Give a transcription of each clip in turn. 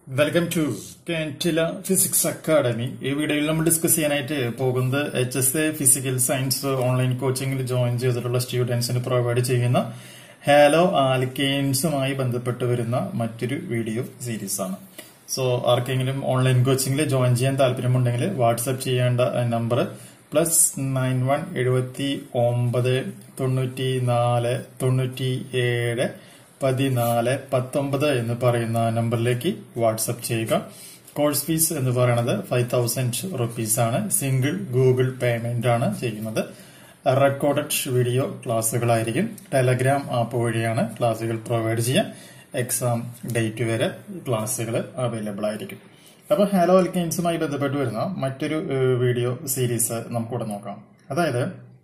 welcome to കാൻറ്റില physics academy ഈ വീഡിയോയിൽ നമ്മൾ ഡിസ്കസ് ചെയ്യാനായിട്ട് പോകുന്നത് H S A physical science online കോച്ചിങ്ങിൽ ജോയിൻ ചെയ്തിട്ടുള്ള സ്റ്റുഡൻസിന് പ്രൊവൈഡ് ചെയ്യുന്ന ഹാലോ ആൽക്കെയിൻസുമായി ബന്ധപ്പെട്ട് വരുന്ന മറ്റൊരു വീഡിയോ സീരീസ് ആണ് സോ ആർക്കെങ്കിലും ഓൺലൈൻ കോച്ചിങ്ങിൽ ജോയിൻ ചെയ്യാൻ താല്പര്യമുണ്ടെങ്കിൽ വാട്സ്ആപ്പ് ചെയ്യേണ്ട നമ്പർ പ്ലസ് നയൻ വൺ എഴുപത്തി ഒമ്പത് തൊണ്ണൂറ്റി നാല് തൊണ്ണൂറ്റി ഏഴ് പതിനാല് പത്തൊമ്പത് എന്ന് പറയുന്ന നമ്പറിലേക്ക് വാട്സപ്പ് ചെയ്യുക കോഴ്സ് ഫീസ് എന്ന് പറയുന്നത് ഫൈവ് തൗസൻഡ് റുപ്പീസ് ആണ് സിംഗിൾ ഗൂഗിൾ പേയ്മെന്റ് ആണ് ചെയ്യുന്നത് റെക്കോർഡഡ് വീഡിയോ ക്ലാസ്സുകളായിരിക്കും ടെലഗ്രാം ആപ്പ് വഴിയാണ് ക്ലാസ്സുകൾ പ്രൊവൈഡ് ചെയ്യാൻ എക്സാം ഡേറ്റ് വരെ ക്ലാസ്സുകൾ അവൈലബിൾ ആയിരിക്കും അപ്പൊ ഹാലോ അൽക്കെയിൻസുമായി ബന്ധപ്പെട്ട് വരുന്ന മറ്റൊരു ഏഹ്, വീഡിയോ സീരീസ് നമുക്കിവിടെ നോക്കാം അതായത്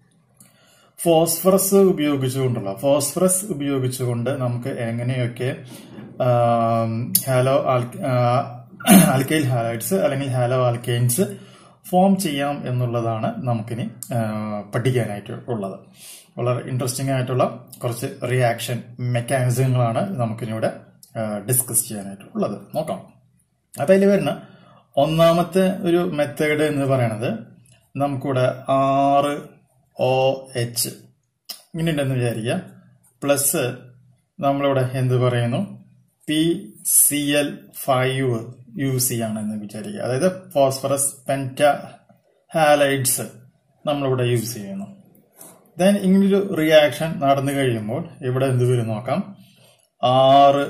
ഫോസ്ഫറസ് ഉപയോഗിച്ചുകൊണ്ടുള്ള ഫോസ്ഫറസ് ഉപയോഗിച്ചുകൊണ്ട് നമുക്ക് എങ്ങനെയൊക്കെ ആം, ഹാലോ ആൽ- ആ, ആൽക്കൈൽ ഹാലൈഡ്സ് അല്ലെങ്കിൽ ഹാലോ ആൽക്കൈൻസ് ഫോം ചെയ്യാം എന്നുള്ളതാണ് നമുക്കിനി ആ, പഠിക്കാനായിട്ട് ഉള്ളത് വളരെ ഇൻട്രസ്റ്റിംഗ് ആയിട്ടുള്ള കുറച്ച് റിയാക്ഷൻ മെക്കാനിസങ്ങളാണ് നമുക്കിനിവിടെ ഡിസ്കസ് ചെയ്യാനായിട്ട് ഉള്ളത് നോക്കാം അപ്പൊ അതിൽ വരുന്ന ഒന്നാമത്തെ ഒരു മെത്തേഡ് എന്ന് പറയുന്നത് നമുക്കിവിടെ ആറ് ഒ എച്ച് ഇങ്ങനെ ഉണ്ടെന്ന് വിചാരിക്കുക പ്ലസ് നമ്മളിവിടെ എന്ത് പറയുന്നു P C L five use ചെയ്യാണെന്ന് വിചാരിക്കുക അതായത് ഫോസ്ഫറസ് പെൻറ്റ ഹാലൈഡ്സ് നമ്മളിവിടെ യൂസ് ചെയ്യുന്നു ദെൻ ഇങ്ങനൊരു റിയാക്ഷൻ നടന്നു കഴിയുമ്പോൾ ഇവിടെ എന്ത് വരും നോക്കാം R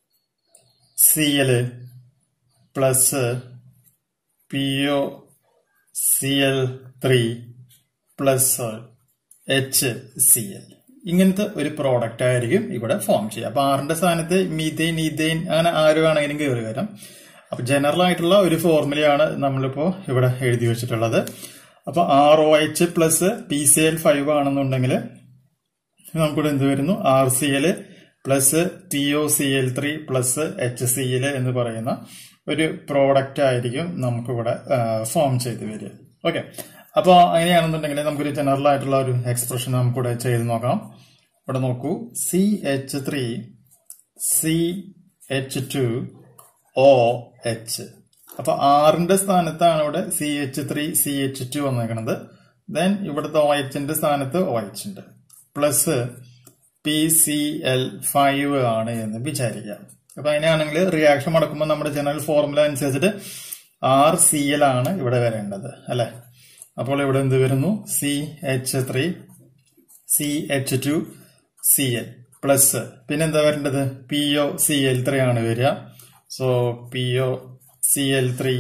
C L plus P O C L three plus H C L ഇങ്ങനത്തെ ഒരു പ്രോഡക്റ്റ് ആയിരിക്കും ഇവിടെ ഫോം ചെയ്യുക അപ്പൊ ആറിന്റെ സ്ഥാനത്ത് മീതെയിൻ ഈതെയിൻ അങ്ങനെ ആര് വേണമെങ്കിലും കയറി വരാം അപ്പൊ ജനറൽ ആയിട്ടുള്ള ഒരു ഫോർമുലയാണ് നമ്മളിപ്പോ ഇവിടെ എഴുതി വെച്ചിട്ടുള്ളത് അപ്പൊ R O H plus P C L five ആണെന്നുണ്ടെങ്കിൽ നമുക്കിവിടെ എന്ത് വരുന്നു R C L plus P O C L three plus H C L എന്ന് പറയുന്ന ഒരു പ്രോഡക്റ്റ് ആയിരിക്കും നമുക്കിവിടെ ഫോം ചെയ്ത് വരിക ഓക്കെ അപ്പോൾ അങ്ങനെയാണെന്നുണ്ടെങ്കിൽ നമുക്കൊരു ജനറൽ ആയിട്ടുള്ള ഒരു എക്സ്പ്രഷൻ നമുക്കിവിടെ ചെയ്ത് നോക്കാം ഇവിടെ നോക്കൂ C H three C H two O H അപ്പൊ ആറിന്റെ സ്ഥാനത്താണ് ഇവിടെ C H three C H two വന്നേക്കണത് ദെൻ ഇവിടുത്തെ ഒ എച്ചിന്റെ സ്ഥാനത്ത് ഒ എച്ച് ഉണ്ട് plus P C L five ആണ് എന്ന് വിചാരിക്കാം അപ്പൊ അങ്ങനെയാണെങ്കിൽ റിയാക്ഷൻ നടക്കുമ്പോൾ നമ്മുടെ ജനറൽ ഫോർമുല അനുസരിച്ചിട്ട് ആർ സി എൽ ആണ് ഇവിടെ വരേണ്ടത് അല്ലെ അപ്പോൾ ഇവിടെ എന്ത് വരുന്നു C H three C H two C L plus പിന്നെന്താ വരേണ്ടത് P O C L three ആണ് വരിക so P O C L three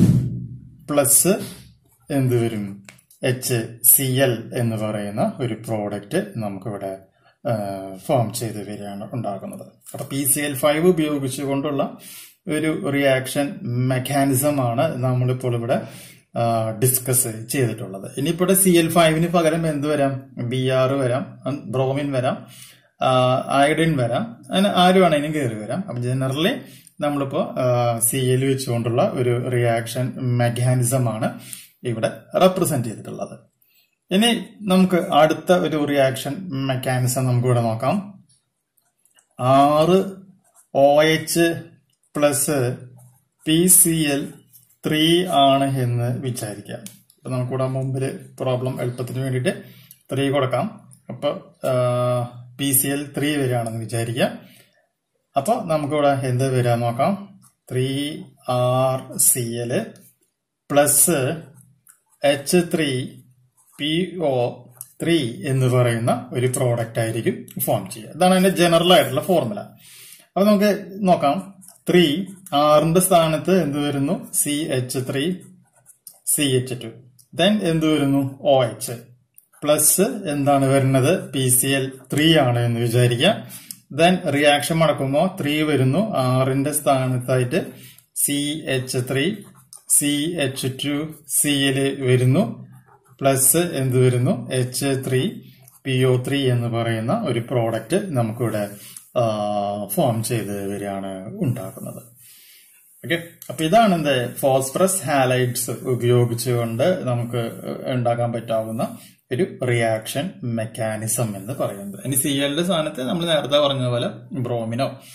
plus എന്ത് വരും എച്ച് സി എൽ എന്ന് പറയുന്ന ഒരു പ്രോഡക്റ്റ് നമുക്കിവിടെ ഫോം ചെയ്ത് വരികയാണ് ഉണ്ടാകുന്നത് അപ്പൊ പി സി എൽ ഫൈവ് ഉപയോഗിച്ചുകൊണ്ടുള്ള ഒരു റിയാക്ഷൻ മെക്കാനിസം ആണ് നമ്മളിപ്പോൾ ഇവിടെ ഡിസ്കസ് ചെയ്തിട്ടുള്ളത് ഇനിയിപ്പോൾ സി എൽ ഫൈവിന് പകരം എന്ത് വരാം ബി ആർ വരാം ബ്രോമിൻ വരാം അയഡിൻ വരാം അങ്ങനെ ആര് വേണമെങ്കിലും കയറി വരാം അപ്പൊ ജനറലി നമ്മളിപ്പോ സി എൽ വെച്ചുകൊണ്ടുള്ള ഒരു റിയാക്ഷൻ മെക്കാനിസം ആണ് ഇവിടെ റെപ്രസെന്റ് ചെയ്തിട്ടുള്ളത് ഇനി നമുക്ക് അടുത്ത ഒരു റിയാക്ഷൻ മെക്കാനിസം നമുക്ക് ഇവിടെ നോക്കാം R O H plus P C L three ആണ് എന്ന് വിചാരിക്കാം അപ്പൊ നമുക്കിവിടെ മുമ്പിൽ പ്രോബ്ലം എളുപ്പത്തിന് വേണ്ടിയിട്ട് ത്രീ കൊടുക്കാം അപ്പൊ പി സി എൽ ത്രീ വരികയാണെന്ന് വിചാരിക്കാം അപ്പൊ നമുക്കിവിടെ എന്ത് വരാൻ നോക്കാം three R C L plus H three P O three എന്ന് പറയുന്ന ഒരു പ്രോഡക്റ്റ് ആയിരിക്കും ഫോം ചെയ്യുക ഇതാണ് അതിന്റെ ജനറൽ ആയിട്ടുള്ള ഫോർമുല അപ്പൊ നമുക്ക് നോക്കാം ത്രീ ആറിന്റെ സ്ഥാനത്ത് എന്ത് വരുന്നു C H three C H two then എന്ത് വരുന്നു ഒ എച്ച് പ്ലസ് എന്താണ് വരുന്നത് പി സി എൽ ത്രീ ആണ് എന്ന് വിചാരിക്കുക ദെൻ റിയാക്ഷൻ നടക്കുമ്പോൾ ത്രീ വരുന്നു ആറിന്റെ സ്ഥാനത്തായിട്ട് C H three C H two C L വരുന്നു പ്ലസ് എന്ത് വരുന്നു H three P O three എന്ന് പറയുന്ന ഒരു പ്രോഡക്റ്റ് നമുക്കിവിടെ ഫോം ചെയ്ത് വരികയാണ് ഉണ്ടാക്കുന്നത് ഓക്കെ അപ്പൊ ഇതാണ് എന്ത് ഫോസ്ഫറസ് ഹാലൈഡ്സ് ഉപയോഗിച്ചുകൊണ്ട് നമുക്ക് ഉണ്ടാക്കാൻ പറ്റാവുന്ന ഒരു റിയാക്ഷൻ മെക്കാനിസം എന്ന് പറയുന്നത് ഇനി സി എല്ലിന്റെ സ്ഥാനത്ത് നമ്മൾ നേരത്തെ പറഞ്ഞ പോലെ ബ്രോമിനോ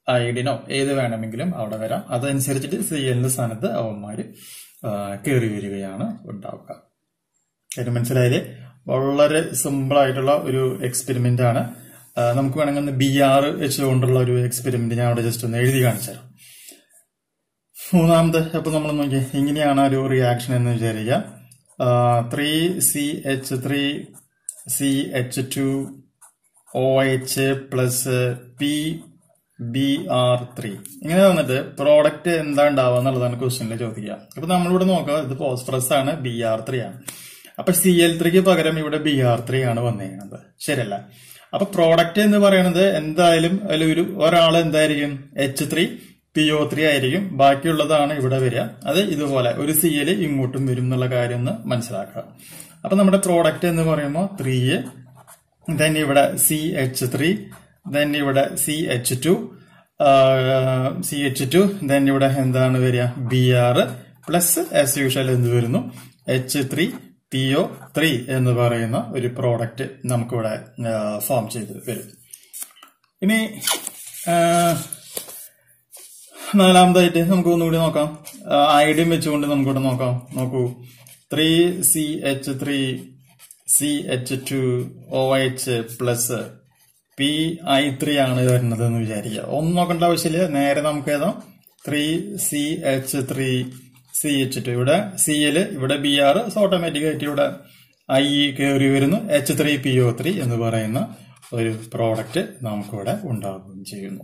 ഐഡിനോ ഏത് വേണമെങ്കിലും അവിടെ വരാം അതനുസരിച്ചിട്ട് സി എല്ലിന്റെ സ്ഥാനത്ത് അവന്മാര് കയറി വരികയാണ് ഉണ്ടാവുക കാര്യം മനസ്സിലായാലേ വളരെ സിമ്പിൾ ആയിട്ടുള്ള ഒരു എക്സ്പെരിമെന്റ് ആണ് ആ, നമുക്ക് വേണമെങ്കിൽ ഒന്ന് ബി ആർ വെച്ചുകൊണ്ടുള്ള ഒരു എക്സ്പെരിമെന്റ് ഞാൻ അവിടെ ജസ്റ്റ് ഒന്ന് എഴുതി കാണിച്ചു തരാം മൂന്നാമത് അപ്പൊ നമ്മൾ നോക്കി ഇങ്ങനെയാണ് ഒരു റിയാക്ഷൻ എന്ന് വിചാരിക്കുക three C H three C H two O H plus P B R three ഇങ്ങനെ വന്നിട്ട് പ്രോഡക്റ്റ് എന്താ ഉണ്ടാവുക എന്നുള്ളതാണ് ക്വസ്റ്റ്യനിൽ ചോദിക്കുക അപ്പൊ നമ്മളിവിടെ നോക്കുക ഇത് ഫോസ്ഫറസ് ആണ് ബി ആർ ത്രീ ആണ് അപ്പൊ സി എൽ ത്രീക്ക് പകരം ഇവിടെ ബി ആർ ത്രീ ആണ് വന്നിരിക്കുന്നത് ശരിയല്ല അപ്പൊ പ്രോഡക്റ്റ് എന്ന് പറയുന്നത് എന്തായാലും അതിൽ ഒരു ഒരാൾ എന്തായിരിക്കും H three P O three ആയിരിക്കും ബാക്കിയുള്ളതാണ് ഇവിടെ വരിക അത് ഇതുപോലെ ഒരു സി എൽ ഇങ്ങോട്ടും വരും എന്നുള്ള കാര്യം ഒന്ന് മനസ്സിലാക്കുക അപ്പൊ നമ്മുടെ പ്രോഡക്റ്റ് എന്ന് പറയുമ്പോൾ ത്രീ ദെൻ ഇവിടെ സി എച്ച് ത്രീ ദെൻ ഇവിടെ C H two C H two then ഇവിടെ എന്താണ് വരിക B R plus as usual എന്ത് വരുന്നു H three P O three എന്ന് പറയുന്ന ഒരു പ്രോഡക്റ്റ് നമുക്കിവിടെ ഫോം ചെയ്ത് വരും ഇനി ആ, നാലാമതായിട്ട് നമുക്ക് ഒന്നുകൂടി നോക്കാം ഐഡിയം വെച്ചുകൊണ്ട് നമുക്കിവിടെ നോക്കാം നോക്കൂ three C H three C H two O H plus P I three ആണ് വരുന്നത് എന്ന് വിചാരിക്കുക ഒന്നും നോക്കേണ്ട ആവശ്യമില്ല നേരെ നമുക്ക് ഏതാ three C H three C H two ഇവിടെ സി എൽ ഇവിടെ ബി ആർ ഓട്ടോമാറ്റിക് ആയിട്ട് ഇവിടെ ഐ കയറി വരുന്നു H three P O three എന്ന് പറയുന്ന ഒരു പ്രോഡക്റ്റ് നമുക്കിവിടെ ഉണ്ടാകുകയും ചെയ്യുന്നു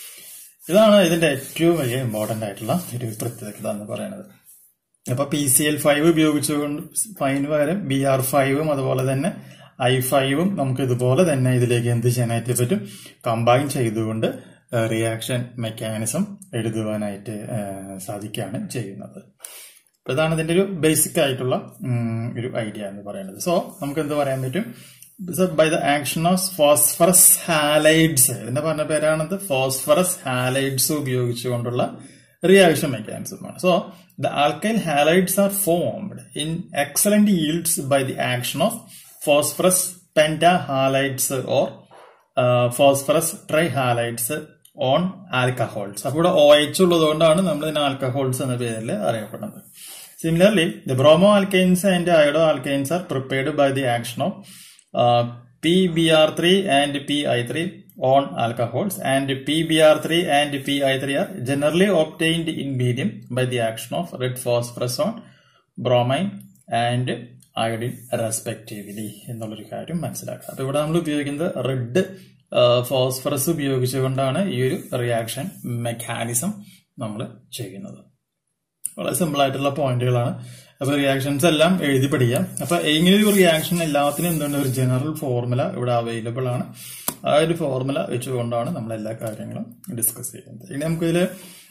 ഇതാണ് ഇതിന്റെ ഏറ്റവും വലിയ ഇമ്പോർട്ടന്റ് ആയിട്ടുള്ള ഒരു പ്രത്യേകത എന്ന് പറയുന്നത് അപ്പൊ പി സി എൽ ഫൈവ് ഉപയോഗിച്ചുകൊണ്ട് ഫൈന് പകരം ബി ആർ ഫൈവും അതുപോലെ തന്നെ ഐ ഫൈവും നമുക്ക് ഇതുപോലെ തന്നെ ഇതിലേക്ക് എന്ത് ചെയ്യാനായിട്ട് പറ്റും കമ്പൈൻ ചെയ്തുകൊണ്ട് റിയാക്ഷൻ മെക്കാനിസം എഴുതുവാനായിട്ട് ആ, സാധിക്കുകയാണ് ചെയ്യുന്നത് അപ്പൊ ഇതാണ് ഇതിന്റെ ഒരു ബേസിക് ആയിട്ടുള്ള ഉം, ഒരു ഐഡിയ എന്ന് പറയുന്നത് സോ നമുക്ക് എന്ത് പറയാൻ പറ്റും by the action of phosphorus halides ഇതിന്റെ പറഞ്ഞ പേരാണത് ഫോസ്ഫറസ് ഹാലൈഡ്സ് ഉപയോഗിച്ചുകൊണ്ടുള്ള റിയാക്ഷൻ മെക്കാനിസമാണ് so the alkyl halides are formed in excellent yields by the action of phosphorus pentahalides or phosphorus trihalides on alcohols അപ്പൊ ഇവിടെ ഒ എച്ച് ഉള്ളതുകൊണ്ടാണ് നമ്മൾ ഇതിന് ആൽക്കഹോൾസ് എന്ന പേരിൽ അറിയപ്പെടുന്നത് similarly the bromoalkanes and iodoalkanes are prepared by the action of P B R three and P I three on alcohols and P B R three and P I three are generally obtained in medium by the action of red phosphorus on bromine and iodine respectively എന്നുള്ളൊരു കാര്യം മനസ്സിലാക്കുക അപ്പൊ ഇവിടെ നമ്മൾ ഉപയോഗിക്കുന്നത് red phosphorus ഉപയോഗിച്ചുകൊണ്ടാണ് ഈ ഒരു റിയാക്ഷൻ മെക്കാനിസം നമ്മൾ ചെയ്യുന്നത് വളരെ സിമ്പിൾ ആയിട്ടുള്ള പോയിന്റുകളാണ് അപ്പൊ റിയാക്ഷൻസ് എല്ലാം എഴുതി പഠിക്കാം അപ്പൊ ഇങ്ങനെ ഒരു റിയാക്ഷൻ എല്ലാത്തിനും എന്തുകൊണ്ട് ഒരു ജനറൽ ഫോർമുല ഇവിടെ അവൈലബിൾ ആണ് ആ ഒരു ഫോർമുല വെച്ചുകൊണ്ടാണ് നമ്മൾ എല്ലാ കാര്യങ്ങളും ഡിസ്കസ് ചെയ്യുന്നത് ഇനി നമുക്കിതില്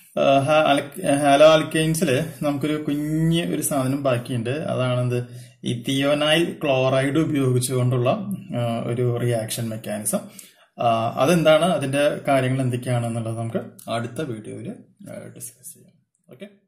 ഹാലോ ആൽക്കൈൻസില് നമുക്കൊരു കുഞ്ഞ് ഒരു സാധനം ബാക്കിയുണ്ട് അതാണെന്ത് ഈ തിയോനൈൽ ക്ലോറൈഡ് ഉപയോഗിച്ചുകൊണ്ടുള്ള ആ, ഒരു റിയാക്ഷൻ മെക്കാനിസം അതെന്താണ് അതിന്റെ കാര്യങ്ങൾ എന്തൊക്കെയാണെന്നുള്ളത് നമുക്ക് അടുത്ത വീഡിയോയിൽ ഡിസ്കസ് ചെയ്യാം ഓക്കെ